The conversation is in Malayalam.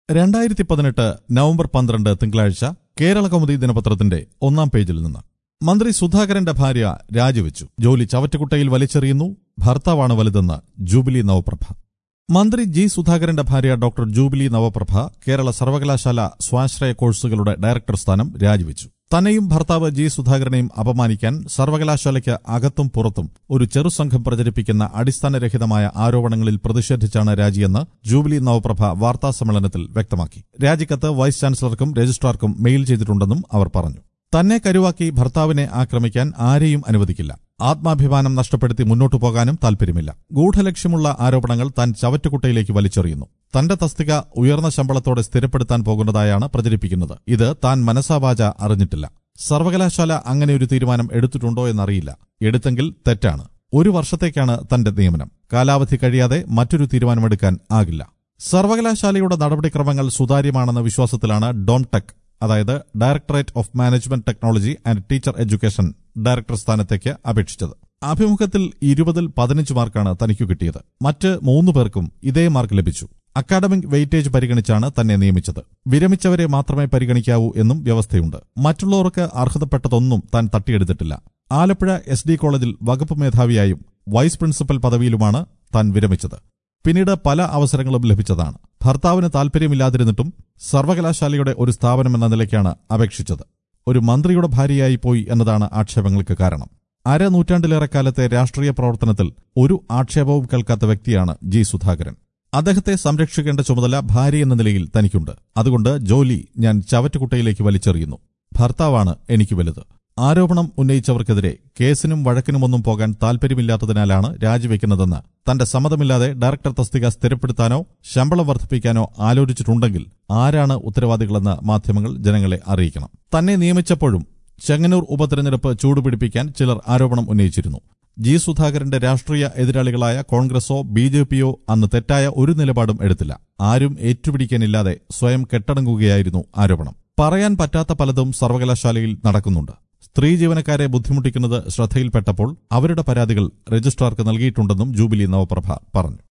രണ്ടായിരത്തി പതിനെട്ട് നവംബർ പന്ത്രണ്ട് തിങ്കളാഴ്ച കേരള കൗമുദി ദിനപത്രത്തിന്റെ ഒന്നാം പേജിൽ നിന്ന് മന്ത്രി സുധാകരന്റെ ഭാര്യ രാജിവെച്ചു ജോലി ചവറ്റുകുട്ടയിൽ വലിച്ചെറിയുന്നു ഭർത്താവാണ് വലുതെന്ന് ജൂബിലി നവപ്രഭ മന്ത്രി ജി സുധാകരന്റെ ഭാര്യ ഡോക്ടർ ജൂബിലി നവപ്രഭ കേരള സർവകലാശാല സ്വാശ്രയ കോഴ്സുകളുടെ ഡയറക്ടർ സ്ഥാനം രാജിവെച്ചു തന്നെയും ഭർത്താവ് ജി സുധാകരനെയും അപമാനിക്കാൻ സർവകലാശാലയ്ക്ക് അകത്തും പുറത്തും ഒരു ചെറുസംഘം പ്രചരിപ്പിക്കുന്ന അടിസ്ഥാനരഹിതമായ ആരോപണങ്ങളിൽ പ്രതിഷേധിച്ചാണ് രാജിയെന്ന് ജൂബിലി നവപ്രഭ വാർത്താസമ്മേളനത്തിൽ വ്യക്തമാക്കി രാജിക്കത്ത് വൈസ് ചാൻസലർക്കും രജിസ്ട്രാർക്കും മെയിൽ ചെയ്തിട്ടുണ്ടെന്നും അവർ പറഞ്ഞു തന്നെ കരുവാക്കി ഭർത്താവിനെ ആക്രമിക്കാൻ ആരെയും അനുവദിക്കില്ല ആത്മാഭിമാനം നഷ്ടപ്പെടുത്തി മുന്നോട്ടു പോകാനും താൽപര്യമില്ല ഗൂഢലക്ഷ്യമുള്ള ആരോപണങ്ങൾ താൻ ചവറ്റുകുട്ടയിലേക്ക് വലിച്ചെറിയുന്നു തന്റെ തസ്തിക ഉയർന്ന ശമ്പളത്തോടെ സ്ഥിരപ്പെടുത്താൻ പോകുന്നതായാണ് പ്രചരിപ്പിക്കുന്നത് ഇത് താൻ മനസാവാച അറിഞ്ഞിട്ടില്ല സർവകലാശാല അങ്ങനെ ഒരു തീരുമാനം എടുത്തിട്ടുണ്ടോ എന്നറിയില്ല എടുത്തെങ്കിൽ തെറ്റാണ് ഒരു വർഷത്തേക്കാണ് തന്റെ നിയമനം കാലാവധി കഴിയാതെ മറ്റൊരു തീരുമാനമെടുക്കാൻ ആകില്ല സർവകലാശാലയുടെ നടപടിക്രമങ്ങൾ സുതാര്യമാണെന്ന വിശ്വാസത്തിലാണ് ഡോംടെക് അതായത് directorate of management technology and teacher education director സ്ഥാനത്തേക്ക് അപേക്ഷിച്ചത് അഭിമുഖത്തിൽ ഇരുപതിൽ പതിനഞ്ച് മാർക്കാണ് തനിക്കു കിട്ടിയത് മറ്റ് മൂന്നു പേർക്കും ഇതേ മാർക്ക് ലഭിച്ചു അക്കാഡമിക് വെയിറ്റേജ് പരിഗണിച്ചാണ് തന്നെ നിയമിച്ചത് വിരമിച്ചവരെ മാത്രമേ പരിഗണിക്കാവൂ എന്നും വ്യവസ്ഥയുണ്ട് മറ്റുള്ളവർക്ക് അർഹതപ്പെട്ടതൊന്നും താൻ തട്ടിയെടുത്തിട്ടില്ല ആലപ്പുഴ എസ് ഡി കോളേജിൽ വകുപ്പ് മേധാവിയായും വൈസ് പ്രിൻസിപ്പൽ പദവിയിലുമാണ് താൻ വിരമിച്ചത് പിന്നീട് പല അവസരങ്ങളും ലഭിച്ചതാണ് ഭർത്താവിന് താൽപര്യമില്ലാതിരുന്നിട്ടും സർവകലാശാലയുടെ ഒരു സ്ഥാപനമെന്ന നിലയ്ക്കാണ് അപേക്ഷിച്ചത് ഒരു മന്ത്രിയുടെ ഭാര്യയായി പോയി എന്നതാണ് ആക്ഷേപങ്ങൾക്ക് കാരണം അര നൂറ്റാണ്ടിലേറെ കാലത്തെ രാഷ്ട്രീയ പ്രവർത്തനത്തിൽ ഒരു ആക്ഷേപവും കേൾക്കാത്ത വ്യക്തിയാണ് ജി സുധാകരൻ അദ്ദേഹത്തെ സംരക്ഷിക്കേണ്ട ചുമതല ഭാര്യ എന്ന നിലയിൽ തനിക്കുണ്ട് അതുകൊണ്ട് ജോലി ഞാൻ ചവറ്റുകുട്ടയിലേക്ക് വലിച്ചെറിയുന്നു ഭർത്താവാണ് എനിക്ക് വലുത് ആരോപണം ഉന്നയിച്ചവർക്കെതിരെ കേസിനും വഴക്കിനുമൊന്നും പോകാൻ താൽപര്യമില്ലാത്തതിനാലാണ് രാജിവെക്കുന്നതെന്ന് തന്റെ സമ്മതമില്ലാതെ ഡയറക്ടർ തസ്തിക സ്ഥിരപ്പെടുത്താനോ ശമ്പളം വർദ്ധിപ്പിക്കാനോ ആലോചിച്ചിട്ടുണ്ടെങ്കിൽ ആരാണ് ഉത്തരവാദികളെന്ന് മാധ്യമങ്ങൾ ജനങ്ങളെ അറിയിക്കണം തന്നെ നിയമിച്ചപ്പോഴും ചെങ്ങന്നൂർ ഉപതെരഞ്ഞെടുപ്പ് ചൂടുപിടിപ്പിക്കാൻ ചിലർ ആരോപണം ഉന്നയിച്ചിരുന്നു ജി സുധാകരന്റെ രാഷ്ട്രീയ എതിരാളികളായ കോൺഗ്രസോ ബി ജെ പിയോ അന്ന് തെറ്റായ ഒരു നിലപാടും എടുത്തില്ല ആരും ഏറ്റുപിടിക്കാനില്ലാതെ സ്വയം കെട്ടടങ്ങുകയായിരുന്നു ആരോപണം പറയാൻ പറ്റാത്ത പലതും സർവകലാശാലയിൽ നടക്കുന്നുണ്ട് സ്ത്രീ ജീവനക്കാരെ ബുദ്ധിമുട്ടിക്കുന്നത് ശ്രദ്ധയിൽപ്പെട്ടപ്പോൾ അവരുടെ പരാതികൾ രജിസ്ട്രാർക്ക് നൽകിയിട്ടുണ്ടെന്നും ജൂബിലി നവപ്രഭ പറഞ്ഞു